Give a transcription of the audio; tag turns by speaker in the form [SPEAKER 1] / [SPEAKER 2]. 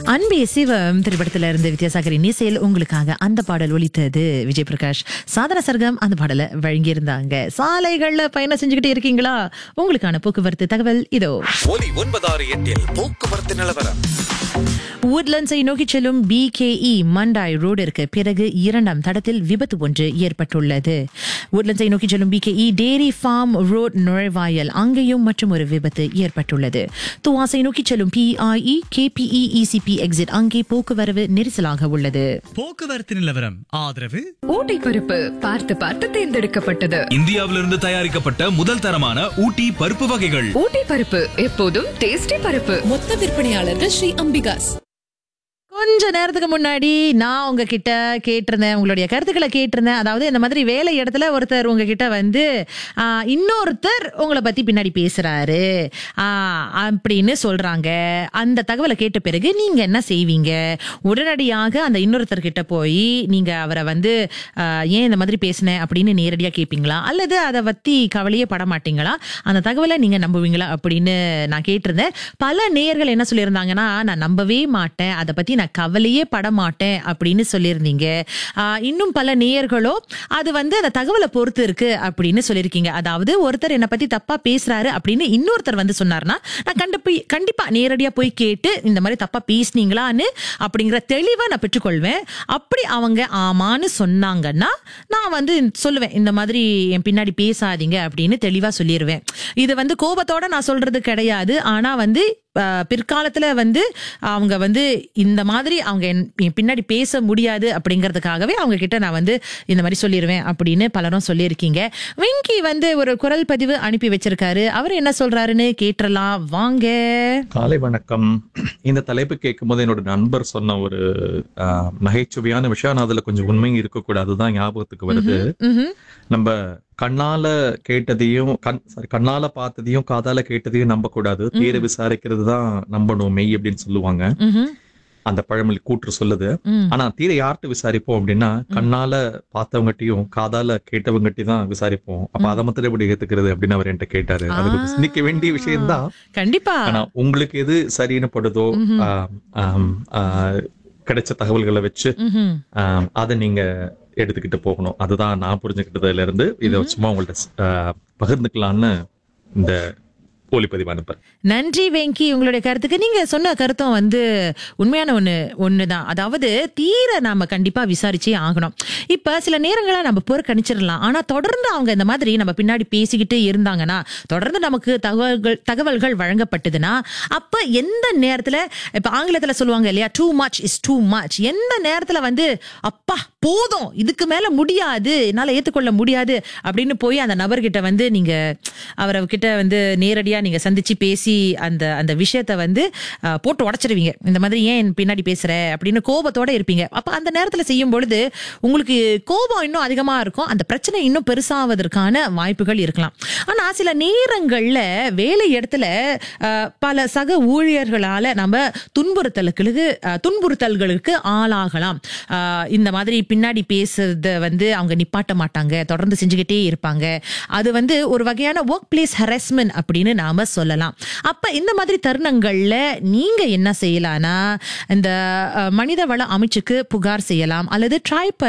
[SPEAKER 1] அன்பே சிவம் திரைப்படத்துல இருந்து வித்யாசாகரின் இசையில் உங்களுக்காக அந்த பாடல் ஒலித்தது விஜய் பிரகாஷ் சாதன சர்க்கம் அந்த பாடலை வழங்கியிருந்தாங்க சாலைகள்ல பயணம் செஞ்சுக்கிட்டே இருக்கீங்களா உங்களுக்கான போக்குவரத்து தகவல் இதோ
[SPEAKER 2] ஒலி ஒன்பதாறு எட்டில் போக்குவரத்து நிலவரம்
[SPEAKER 1] உட்லண்ட்ஸை நோக்கி செல்லும் பிகேஇ மண்டாய் ரோடிற்கு பிறகு இரண்டாம் தடத்தில் விபத்து ஒன்று ஏற்பட்டுள்ளது உட்லண்ட்ஸை நோக்கி செல்லும் பிகேஇ டேரி ஃபார்ம் ரோட் நுழைவாயல் அங்கேயும் மற்றும் ஒரு விபத்து ஏற்பட்டுள்ளது துவாசை நோக்கி செல்லும் பிஐஇ கேபிஇ இசிபி எக்ஸிட் அங்கே போக்குவரவு நெரிசலாக உள்ளது
[SPEAKER 3] போக்குவரத்து நிலவரம் ஆதரவு
[SPEAKER 4] ஊட்டி பருப்பு பார்த்து பார்த்து தேர்ந்தெடுக்கப்பட்டது
[SPEAKER 5] இந்தியாவிலிருந்து தயாரிக்கப்பட்ட முதல் தரமான ஊட்டி பருப்பு வகைகள்
[SPEAKER 4] ஊட்டி பருப்பு எப்போதும் டேஸ்டி பருப்பு
[SPEAKER 6] மொத்த விற்பனையாளர்கள் ஸ்ரீ அம்பிகாஸ்
[SPEAKER 1] கொஞ்ச நேரத்துக்கு முன்னாடி நான் உங்ககிட்ட கேட்டிருந்தேன் உங்களுடைய கருத்துக்களை கேட்டிருந்தேன் அதாவது இந்த மாதிரி வேலை இடத்துல ஒருத்தர் உங்ககிட்ட வந்து ஆ, இன்னொருத்தர் உங்களை பத்தி பின்னாடி பேசுறாரு ஆ, அப்படின்னு சொல்றாங்க அந்த தகவலை கேட்ட பிறகு நீங்க என்ன செய்வீங்க உடனடியாக அந்த இன்னொருத்தர் கிட்ட போய் நீங்க அவரை வந்து ஆ, ஏன் இந்த மாதிரி பேசினேன் அப்படின்னு நேரடியா கேட்பீங்களா அல்லது அதை பத்தி கவலையே பட மாட்டீங்களா அந்த தகவலை நீங்க நம்புவீங்களா அப்படின்னு நான் கேட்டிருந்தேன் பல நேயர்கள் என்ன சொல்லியிருந்தாங்கன்னா நான் நம்பவே மாட்டேன் அதை பத்தி நான் கவலையே பட மாட்டேன் அப்படின்னு சொல்லியிருந்தீங்க ஆஹ் இன்னும் பல நேயர்களோ அது வந்து அந்த தகவலை பொறுத்து இருக்கு அப்படின்னு சொல்லியிருக்கீங்க அதாவது ஒருத்தர் என்னை பத்தி தப்பா பேசுறாரு அப்படின்னு இன்னொருத்தர் வந்து சொன்னார்னா நான் கண்டிப்பா கண்டிப்பா நேரடியா போய் கேட்டு இந்த மாதிரி தப்பா பேசுனீங்களான்னு அப்படிங்கிற தெளிவை நான் பெற்றுக்கொள்வேன் அப்படி அவங்க ஆமான்னு சொன்னாங்கன்னா நான் வந்து சொல்லுவேன் இந்த மாதிரி என் பின்னாடி பேசாதீங்க அப்படின்னு தெளிவா சொல்லிடுவேன் இது வந்து கோபத்தோட நான் சொல்றது கிடையாது ஆனா வந்து அஹ், பிற்காலத்துல வந்து அவங்க வந்து இந்த மாதிரி அவங்க என் என் பின்னாடி பேச முடியாது அப்படிங்கறதுக்காகவே அவங்க கிட்ட நான் வந்து இந்த மாதிரி சொல்லிடுவேன் அப்படின்னு பலரும் சொல்லியிருக்கீங்க வெங்கி வந்து ஒரு குரல் பதிவு அனுப்பி வச்சிருக்காரு அவர் என்ன சொல்றாருன்னு கேட்டுறலாம் வாங்க
[SPEAKER 7] காலை வணக்கம் இந்த தலைப்பு கேட்கும்போது என்னோட நண்பர் சொன்ன ஒரு ஆஹ், நகைச்சுவையான விஷயம் ஆனா அதுல கொஞ்சம் உண்மை இருக்கக்கூடாதுதான் ஞாபகத்துக்கு வருது
[SPEAKER 1] ம்ஹும்.
[SPEAKER 7] நம்ம கண்ணால கேட்டதையும் கண் sorry, கண்ணால பார்த்ததையும் காதால கேட்டதையும் நம்ப கூடாது தீர விசாரிக்கிறது தான் நம்பணும் மெய் அப்படின்னு சொல்லுவாங்க
[SPEAKER 1] ம்ஹும்.
[SPEAKER 7] அந்த பழமொழி கூற்று சொல்லுது
[SPEAKER 1] ம்.
[SPEAKER 7] ஆனா தீர யார்கிட்ட விசாரிப்போம் அப்படின்னா கண்ணால பார்த்தவங்கட்டையும் காதால கேட்டவங்கட்டையும் தான் விசாரிப்போம் அப்ப அதை மாத்திரம் எப்படி ஏத்துக்கிறது அப்படின்னு அவர் என்கிட்ட கேட்டாரு அது கொஞ்சம் சிந்திக்க வேண்டிய விஷயம்தான்
[SPEAKER 1] கண்டிப்பா
[SPEAKER 7] ஆனா உங்களுக்கு எது சரின்னு படுதோ ஆம், ஆம், ஆ, கிடைச்ச தகவல்களை வச்சு
[SPEAKER 1] ம்ஹும்.
[SPEAKER 7] ஆம், அதை நீங்க எடுத்துக்கிட்டு போகணும் அதுதான் நான் புரிஞ்சுக்கிட்டதுல இருந்து இதை சும்மா உங்கள்ட்ட ஆ, பகிர்ந்துக்கலாம்னு இந்த ஒளிப்பதிவு அனுப்புறேன்
[SPEAKER 1] நன்றி வெங்கி உங்களுடைய கருத்துக்கு நீங்க சொன்ன கருத்தும் வந்து உண்மையான ஒண்ணு ஒண்ணுதான் அதாவது தீர நாம கண்டிப்பா விசாரிச்சே ஆகணும் இப்ப சில நேரங்களா நம்ம புறக்கணிச்சிடலாம் ஆனா தொடர்ந்து அவங்க இந்த மாதிரி நம்ம பின்னாடி பேசிக்கிட்டே இருந்தாங்கன்னா தொடர்ந்து நமக்கு தகவல்கள் தகவல்கள் வழங்கப்பட்டதுன்னா அப்ப எந்த நேரத்துல இப்ப ஆங்கிலத்துல சொல்லுவாங்க இல்லையா too much is too much எந்த நேரத்துல வந்து அப்பா போதும் இதுக்கு மேல முடியாது என்னால ஏத்துக்கொள்ள முடியாது அப்படின்னு போய் அந்த நபர்கிட்ட வந்து நீங்க அவர்கிட்ட வந்து நேரடியா நீங்க சந்திச்சு பேசி அந்த அந்த விஷயத்த வந்து அஹ், போட்டு உடைச்சிருவீங்க இந்த மாதிரி ஏன் என் பின்னாடி பேசுற அப்படின்னு கோபத்தோட இருப்பீங்க அப்ப அந்த நேரத்துல செய்யும் பொழுது உங்களுக்கு கோபம் இன்னும் அதிகமா இருக்கும் அந்த பிரச்சனை இன்னும் பெருசாவதற்கான வாய்ப்புகள் இருக்கலாம் ஆனா சில நேரங்கள்ல வேலை இடத்துல அஹ், பல சக ஊழியர்களால நம்ம துன்புறுத்தலுக்கு அஹ், துன்புறுத்தல்களுக்கு ஆளாகலாம் அஹ், இந்த மாதிரி பின்னாடி பேசுறத வந்து அவங்க நிப்பாட்ட மாட்டாங்க தொடர்ந்து செஞ்சுக்கிட்டே இருப்பாங்க அது வந்து ஒரு வகையான ஒர்க் பிளேஸ் ஹராஸ்மெண்ட் அப்படின்னு நாம சொல்லலாம் அப்ப இந்த மாதிரி தருணங்கள்ல நீங்க என்ன செய்யலாம்னா இந்த அஹ், மனித வள அமைச்சுக்கு புகார் செய்யலாம் அல்லது ட்ரை